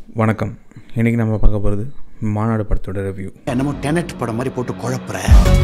வணக்கம் இன்றைக்கி நம்ம பார்க்க போகிறது மாநாடு படத்தோட ரிவ்யூ என்னமோ டெனட் படம் மாதிரி போட்டு குழப்புற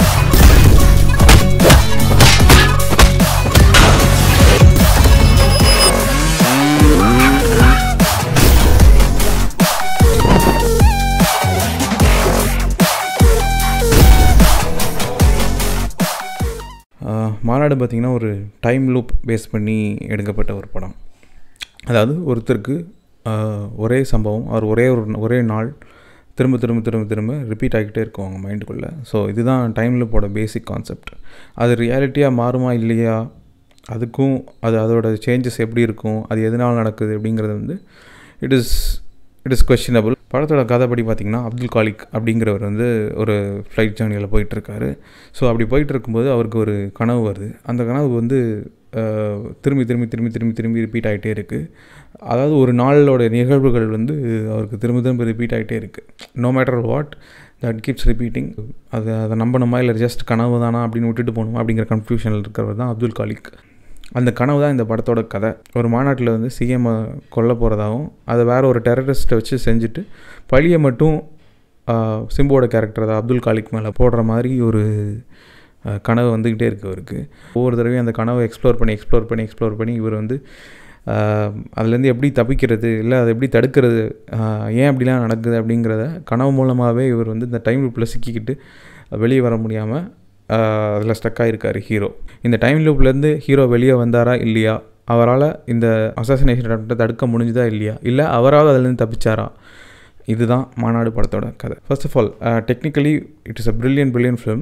மாநாடு பார்த்திங்கன்னா ஒரு டைம் லூப் பேஸ் பண்ணி எடுக்கப்பட்ட ஒரு படம் அதாவது ஒருத்தருக்கு ஆஹ், ஒரே சம்பவம் அவர் ஒரே ஒரு ஒரே நாள் திரும்ப திரும்ப திரும்ப திரும்ப ரிப்பீட் ஆகிக்கிட்டே இருக்கும் அவங்க மைண்டுக்குள்ளே ஸோ இதுதான் டைம் லூப்போட பேசிக் கான்செப்ட் அது ரியாலிட்டியாக மாறுமா இல்லையா அதுக்கும் அது அதோட சேஞ்சஸ் எப்படி இருக்கும் அது எதனால் நடக்குது அப்படிங்கிறது வந்து it is it is questionable படத்தோட கதைப்படி பார்த்திங்கன்னா அப்துல் காலிக் அப்படிங்கிறவர் வந்து ஒரு ஃப்ளைட் ஜேர்னியில் போயிட்டுருக்காரு ஸோ அப்படி போயிட்டு இருக்கும்போது அவருக்கு ஒரு கனவு வருது அந்த கனவு வந்து அஹ், திரும்பி திரும்பி திரும்பி திரும்பி திரும்பி ரிப்பீட் ஆகிட்டே இருக்குது அதாவது ஒரு நாளோட நிகழ்வுகள் வந்து அவருக்கு திரும்ப திரும்ப ரிப்பீட் ஆகிட்டே இருக்குது no matter what that keeps repeating அதை அதை நம்பணுமா இல்லை ஜஸ்ட் கனவு தானா அப்படின்னு விட்டுட்டு போகணுமா அப்படிங்கிற கன்ஃபியூஷனில் இருக்கிறவர் தான் அப்துல் காலிக் அந்த கனவு தான் இந்த படத்தோட கதை ஒரு மாநாட்டில் வந்து சிஎம்ஐ கொல்ல போகிறதாகவும் அதை வேற ஒரு டெரரிஸ்ட்டை வச்சு செஞ்சுட்டு பழியை மட்டும் ஆஹ், சிம்புவோட கேரக்டர் அதாவது அப்துல் காலிக் மேலே போடுற மாதிரி ஒரு ஆஹ், கனவு வந்துக்கிட்டே இருக்கு அவருக்கு ஒவ்வொரு தடவையும் அந்த கனவை எக்ஸ்ப்ளோர் பண்ணி எக்ஸ்ப்ளோர் பண்ணி எக்ஸ்ப்ளோர் பண்ணி இவர் வந்து ஆஹ், அதுலேருந்து எப்படி தப்பிக்கிறது இல்லை அதை எப்படி தடுக்கிறது ஆஹ், ஏன் அப்படிலாம் நடக்குது அப்படிங்கிறத கனவு மூலமாகவே இவர் வந்து இந்த டைம் லூப்பில் சிக்கிக்கிட்டு வெளியே வர முடியாமல் அதில் ஸ்டக் ஆகிருக்காரு ஹீரோ இந்த டைம் லூப்லேருந்து ஹீரோ வெளியே வந்தாரா இல்லையா அவரால் இந்த அசாசினேஷன் அட்டை தடுக்க முடிஞ்சுதா இல்லையா இல்லை அவரால் அதுலேருந்து தப்பிச்சாரா இதுதான் மாநாடு படத்தோட கதை first of all technically it is a brilliant brilliant film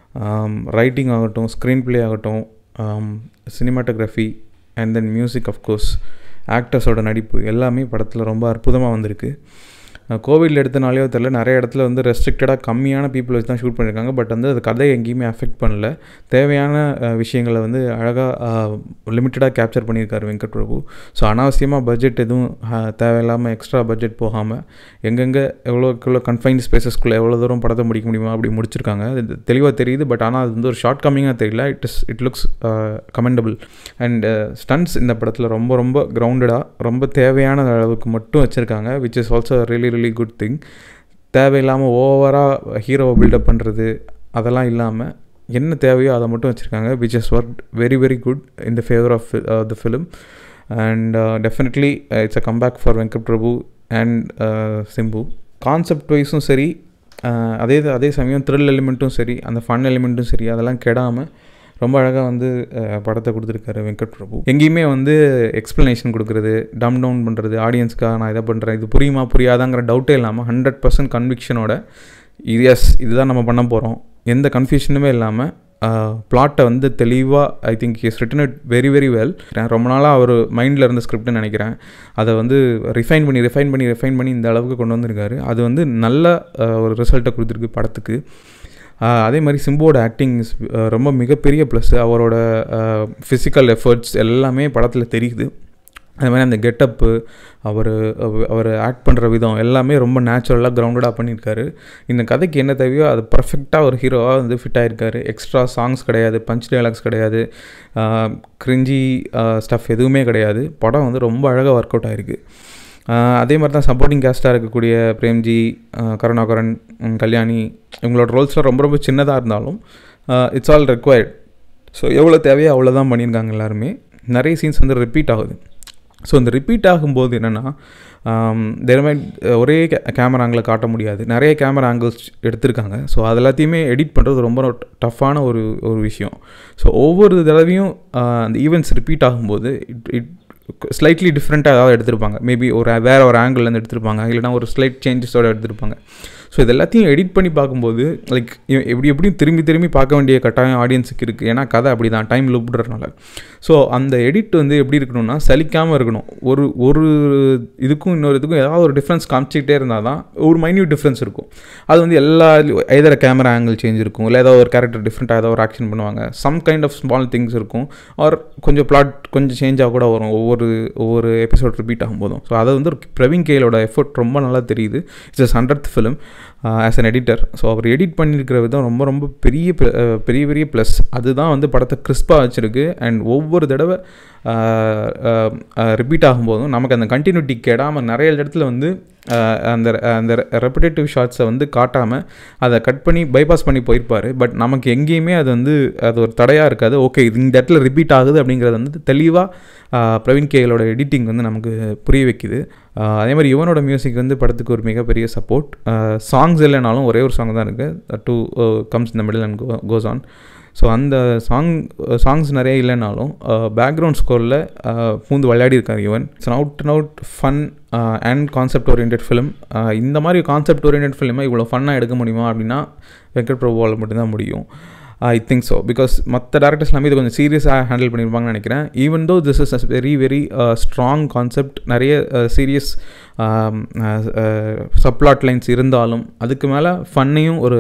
writing ஆகட்டும் ஸ்க்ரீன் ப்ளே ஆகட்டும் cinematography and then music of course ஆக்டர்ஸோட நடிப்பு எல்லாமே படத்தில் ரொம்ப அற்புதமாக வந்திருக்கு கோவிடில் எடுத்தனாலேயோ தெரில நிறைய இடத்துல வந்து ரெஸ்ட்ரிக்டடாக கம்மியான பீப்புள் வச்சு தான் ஷூட் பண்ணியிருக்காங்க பட் வந்து அது கதை எங்கேயுமே அஃபெக்ட் பண்ணல தேவையான அஹ், விஷயங்களை வந்து அழகாக லிமிட்டடாக கேப்சர் பண்ணியிருக்காரு வெங்கட் பிரபு ஸோ அனாவசியமாக பட்ஜெட் எதுவும் அஹ், தேவையில்லாமல் எக்ஸ்ட்ரா பட்ஜெட் போகாமல் எங்கெங்கே எவ்வளோக்கு எவ்வளோ கன்ஃபைன்ட் ஸ்பேசஸ்க்குள்ளே எவ்வளோ தூரம் படத்தை முடிக்க முடியுமா அப்படி முடிச்சிருக்காங்க அது தெளிவாக தெரியுது பட் ஆனால் அது வந்து ஒரு ஷார்ட் கம்மிங்காக தெரியல it is it looks commendable and stunts இந்த படத்தில் ரொம்ப ரொம்ப கிரவுண்டடாக ரொம்ப தேவையான அளவுக்கு மட்டும் வச்சுருக்காங்க which is also really really good thing தேவையில்லாமல் ஓவராக ஹீரோவை பில்டப் பண்ணுறது அதெல்லாம் இல்லாமல் என்ன தேவையோ அதை மட்டும் வச்சுருக்காங்க which is work very very good in the favour of the film and definitely it's a comeback for Venkat Prabhu and Simbu concept வைஸும் சரி அஹ், அதே அதே சமயம் த்ரில் எலிமெண்ட்டும் சரி அந்த ஃபன் எலிமெண்ட்டும் சரி அதெல்லாம் கெடாமல் ரொம்ப அழகாக வந்து அஹ், படத்தை கொடுத்துருக்காரு வெங்கட் பிரபு எங்கேயுமே வந்து எக்ஸ்ப்ளனேஷன் கொடுக்குறது டம் டவுன் பண்ணுறது ஆடியன்ஸ்க்காக நான் இதை பண்ணுறேன் இது புரியுமா புரியாதாங்கிற டவுட்டே இல்லாமல் ஹண்ட்ரட் பர்சன்ட் கன்விக்ஷனோட இது எஸ் இதுதான் நம்ம பண்ண போகிறோம் எந்த கன்ஃபியூஷனுமே இல்லாமல் பிளாட்டை வந்து தெளிவாக I think is written it very very well ரொம்ப நாளாக அவர் மைண்டில் இருந்த ஸ்கிரிப்ட்னு நினைக்கிறேன் அதை வந்து ரிஃபைன் பண்ணி ரிஃபைன் பண்ணி ரிஃபைன் பண்ணி இந்த அளவுக்கு கொண்டு வந்திருக்காரு அது வந்து நல்ல அஹ், ஒரு ரிசல்ட்டை கொடுத்துருக்கு படத்துக்கு ஆஹ் அதே மாதிரி சிம்புவோட ஆக்டிங் ரொம்ப மிகப்பெரிய ப்ளஸ் அவரோட ஃபிசிக்கல் எஃபர்ட்ஸ் எல்லாமே படத்தில் தெரியுது அதே மாதிரி அந்த கெட்டப்பு அவர் அவர் ஆக்ட் பண்ணுற விதம் எல்லாமே ரொம்ப நேச்சுரலாக கிரவுண்டடாக பண்ணியிருக்காரு இந்த கதைக்கு என்ன தேவையோ அது பர்ஃபெக்டாக ஒரு ஹீரோவாக வந்து ஃபிட் ஆகிருக்காரு எக்ஸ்ட்ரா சாங்ஸ் கிடையாது பஞ்ச் டயலாக்ஸ் கிடையாது கிரிஞ்சி ஸ்டஃப் எதுவுமே கிடையாது படம் வந்து ரொம்ப அழகாக ஒர்க் அவுட் ஆகிருக்கு ஆஹ் அதே மாதிரி தான் சப்போர்ட்டிங் கேஸ்ட்டாக இருக்கக்கூடிய பிரேம்ஜி ஆஹ் கருணாகரன் உம், கல்யாணி இவங்களோட ரோல்ஸ்லாம் ரொம்ப ரொம்ப சின்னதாக இருந்தாலும் இட்ஸ் ஆல் ரெக்வயர்ட் ஸோ எவ்வளோ தேவையோ அவ்வளோ தான் பண்ணியிருக்காங்க எல்லாருமே நிறைய சீன்ஸ் வந்து ரிப்பீட் ஆகுது ஸோ இந்த ரிப்பீட் ஆகும்போது என்னென்னா தினமே ஒரே கேமரா ஆங்கிளை காட்ட முடியாது நிறைய கேமரா ஆங்கிள்ஸ் எடுத்திருக்காங்க ஸோ அது எல்லாத்தையுமே எடிட் பண்ணுறது ரொம்ப டஃப்பான ஒரு ஒரு விஷயம் ஸோ ஒவ்வொரு தடவையும் ஆஹ், அந்த ஈவெண்ட்ஸ் ரிப்பீட் ஆகும்போது இட் இட் ஸ்லைட்லி டிஃப்ரெண்ட்டாக ஏதாவது எடுத்திருப்பாங்க மேபி ஒரு வேறு ஒரு ஆங்கிள்லேருந்து எடுத்திருப்பாங்க இல்லைனா ஒரு ஸ்லைட் சேஞ்சஸோட எடுத்திருப்பாங்க ஸோ இது எல்லாத்தையும் எடிட் பண்ணி பார்க்கும்போது லைக் எப்படி எப்படியும் திரும்பி திரும்பி பார்க்க வேண்டிய கட்டாயம் ஆடியன்ஸுக்கு இருக்குது ஏன்னா கதை அப்படி தான் டைம் லூப்டுறதுனால ஸோ அந்த எடிட் வந்து எப்படி இருக்கணும்னா சலிக்காமல் இருக்கணும் ஒரு ஒரு இதுக்கும் இன்னொரு இதுக்கும் ஏதாவது ஒரு டிஃப்ரென்ஸ் காமிச்சிக்கிட்டே இருந்தால் தான் ஒரு மைன்யூட் டிஃப்ரென்ஸ் இருக்கும் அது வந்து எல்லா எதர கேமரா ஆங்கிள் சேஞ்ச் இருக்கும் இல்லை ஏதாவது ஒரு கேரக்டர் டிஃப்ரெண்ட்டாக ஏதாவது ஒரு ஆக்ஷன் பண்ணுவாங்க some kind of small things இருக்கும் ஆர் கொஞ்சம் பிளாட் கொஞ்சம் சேஞ்சாக கூட வரும் ஒவ்வொரு ஒவ்வொரு எபிசோட் ரிப்பீட் ஆகும்போதும் ஸோ அதை வந்து ஒரு பிரவீன் கேலோட எஃபர்ட் ரொம்ப நல்லா தெரியுது it's a hundred film as an editor so அவர் எடிட் பண்ணியிருக்கிற விதம் ரொம்ப ரொம்ப பெரிய ப- அஹ் பெரிய பெரிய ப்ளஸ் அதுதான் வந்து படத்தை கிறிஸ்பாக வச்சுருக்கு அண்ட் ஒவ்வொரு தடவை ரிப்பீட் ஆகும்போதும் நமக்கு அந்த கண்டினியூட்டி கெடாமல் நிறைய இடத்துல வந்து அந்த அந்த ரெப்படேட்டிவ் ஷார்ட்ஸை வந்து காட்டாமல் அதை கட் பண்ணி பைபாஸ் பண்ணி போயிருப்பார் பட் நமக்கு எங்கேயுமே அது வந்து அது ஒரு தடையாக இருக்காது ஓகே இது இந்த இடத்துல ரிப்பீட் ஆகுது அப்படிங்கிறது வந்து தெளிவாக பிரவீன் கேலோட எடிட்டிங் வந்து நமக்கு புரிய வைக்குது அதே மாதிரி யுவனோட மியூசிக் வந்து படத்துக்கு ஒரு மிகப்பெரிய சப்போர்ட் சாங்ஸ் இல்லைனாலும் ஒரே ஒரு சாங் தான் இருக்குது டூ கம்ஸ் இந்த middle and goes on so அந்த சாங் சாங்ஸ் நிறைய இல்லைனாலும் பேக்ரவுண்ட் ஸ்கோரில் பூந்து விளையாடி இருக்கார் Yuvan it's out and out fun and concept orient film இந்த மாதிரி கான்செப்ட் ஓரியன்ட் ஃபிலிமை இவ்வளோ ஃபன்னாக எடுக்க முடியுமா அப்படின்னா வெங்கட் பிரபுவால் மட்டும்தான் முடியும் ஐ திங்க் ஸோ பிகாஸ் மற்ற டேரக்டர்ஸ் எல்லாமே இது கொஞ்சம் சீரியஸாக ஹேண்டில் பண்ணியிருப்பாங்கன்னு நினைக்கிறேன் even though this is a very very strong concept நிறைய சீரியஸ் சப்ளாட் லைன்ஸ் இருந்தாலும் அதுக்கு மேலே ஃபன்னையும் ஒரு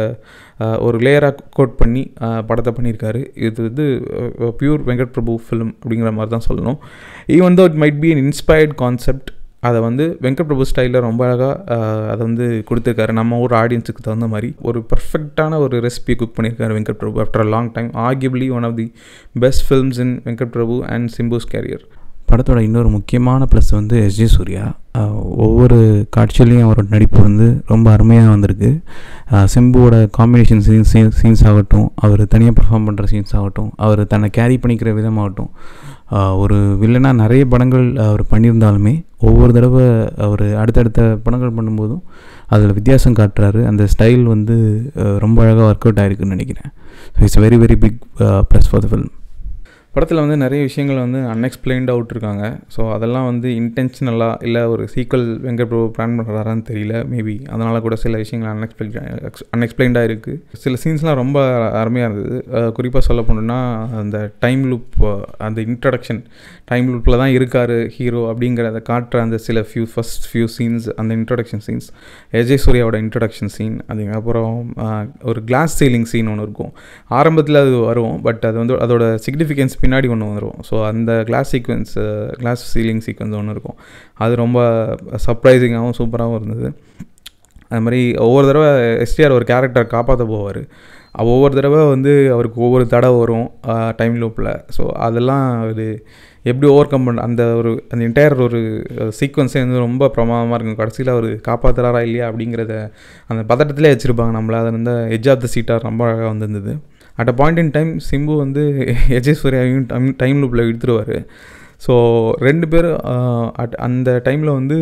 ஒரு லேயராக கோட் பண்ணி படத்தை பண்ணியிருக்காரு இது வந்து பியூர் வெங்கட் பிரபு ஃபிலிம் அப்படிங்கிற மாதிரி தான் சொல்லணும் even though it might be an inspired concept அதை வந்து வெங்கட் பிரபு ஸ்டைலில் ரொம்ப அழகாக அதை வந்து கொடுத்துருக்காரு நம்ம ஊர் ஆடியன்ஸுக்கு தகுந்த மாதிரி ஒரு பர்ஃபெக்டான ஒரு ரெசிபி குக் பண்ணியிருக்காரு Venkat Prabhu after a long time arguably one of the best films in Venkat Prabhu and Simbu's career படத்தோட இன்னொரு முக்கியமான ப்ளஸ் வந்து எஸ்ஜே சூர்யா ஒவ்வொரு காட்சியிலையும் அவரோட நடிப்பு வந்து ரொம்ப அருமையாக வந்திருக்கு சிம்புவோட காம்பினேஷன் சீன்ஸ் சீன்ஸ் ஆகட்டும் அவர் தனியாக பர்ஃபார்ம் பண்ணுற சீன்ஸ் ஆகட்டும் அவர் தன்னை கேரி பண்ணிக்கிற விதமாகட்டும் ஒரு வில்லனாக நிறைய படங்கள் அவர் பண்ணியிருந்தாலுமே ஒவ்வொரு தடவை அவர் அடுத்தடுத்த படங்கள் பண்ணும்போதும் அதில் வித்தியாசம் காட்டுறாரு அந்த ஸ்டைல் வந்து ரொம்ப அழகாக ஒர்க் அவுட் ஆகிருக்குன்னு நினைக்கிறேன் so it's very very big plus for the film படத்தில் வந்து நிறைய விஷயங்கள் வந்து அன்எக்ஸ்பிளைன்டாக விட்டுருக்காங்க ஸோ அதெல்லாம் வந்து இன்டென்ஷனலாக இல்லை ஒரு சீக்வல் வெங்கட் பிரபு பிளான் பண்ணுறாரான்னு தெரியல மேபி அதனால் கூட சில விஷயங்கள் அன்எக்ஸ்பெக்ட் அன்எக்ஸ்பிளைன்டாக இருக்குது சில சீன்ஸ்லாம் ரொம்ப அருமையாக இருந்தது குறிப்பாக சொல்ல போனோம்னா அந்த டைம் லூப் அந்த இன்ட்ரடக்ஷன் டைம் லூப்பில் தான் இருக்கார் ஹீரோ அப்படிங்கிறத காட்டுற அந்த சில ஃபியூ ஃபஸ்ட் ஃபியூ சீன்ஸ் அந்த இன்ட்ரடக்ஷன் சீன்ஸ் எஜய் சூர்யாவோட இன்ட்ரடக்ஷன் சீன் அதுக்கப்புறம் ஒரு கிளாஸ் சீலிங் சீன் ஒன்று இருக்கும் ஆரம்பத்தில் அது வரும் பட் அது வந்து அதோட சிக்னிஃபிகன்ஸ் பின்னாடி ஒன்று வந்துடும் ஸோ அந்த class sequence class ceiling sequence ஒன்று இருக்கும் அது ரொம்ப சர்ப்ரைசிங்காகவும் சூப்பராகவும் இருந்தது அது மாதிரி ஒவ்வொரு தடவை எஸ்டிஆர் ஒரு கேரக்டர் காப்பாற்ற போவார் ஒவ்வொரு தடவை வந்து அவருக்கு ஒவ்வொரு தடவை வரும் டைம் லூப்பில் ஸோ அதெல்லாம் அது எப்படி ஓவர் கம் பண்ண அந்த ஒரு அந்த என்டையர் ஒரு சீக்வன்ஸே வந்து ரொம்ப பிரமாதமாக இருக்கும் கடைசியில் அவர் காப்பாற்றுறாரா இல்லையா அப்படிங்கிறத அந்த பதட்டத்திலே வச்சுருப்பாங்க நம்மளை அது வந்து எஜ் ஆஃப் த சீட்டாக ரொம்ப அழகாக வந்திருந்தது at a point in time Simbu வந்து எஜய் சூர்யாவையும் டைம் டைம் லூப்பில் இழுத்துருவார் ஸோ ரெண்டு பேரும் அட் அந்த டைமில் வந்து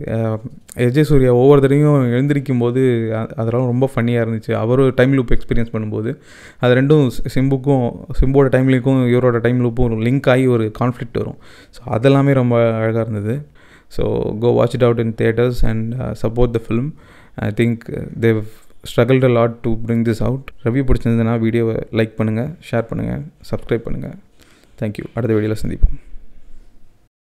எஜய் சூர்யா ஒவ்வொரு தடையும் எழுந்திருக்கும் போது அதெல்லாம் ரொம்ப ஃபன்னியாக இருந்துச்சு அவரும் டைம் லூப் எக்ஸ்பீரியன்ஸ் பண்ணும்போது அது ரெண்டும் சிம்புக்கும் சிம்புவோட டைம் லிங்க்கும் இவரோட டைம் லூப்பும் லிங்க் ஆகி ஒரு கான்ஃப்ளிக்ட் வரும் ஸோ அதெல்லாமே ரொம்ப அழகாக இருந்தது so go watch it out in theatres and support the film I think Dev struggled a lot to bring this out review பிடிச்சிருந்ததுன்னா வீடியோவை லைக் பண்ணுங்கள் ஷேர் பண்ணுங்கள் சப்ஸ்கிரைப் பண்ணுங்கள் தேங்க்யூ அடுத்த வீடியோவில் சந்திப்போம்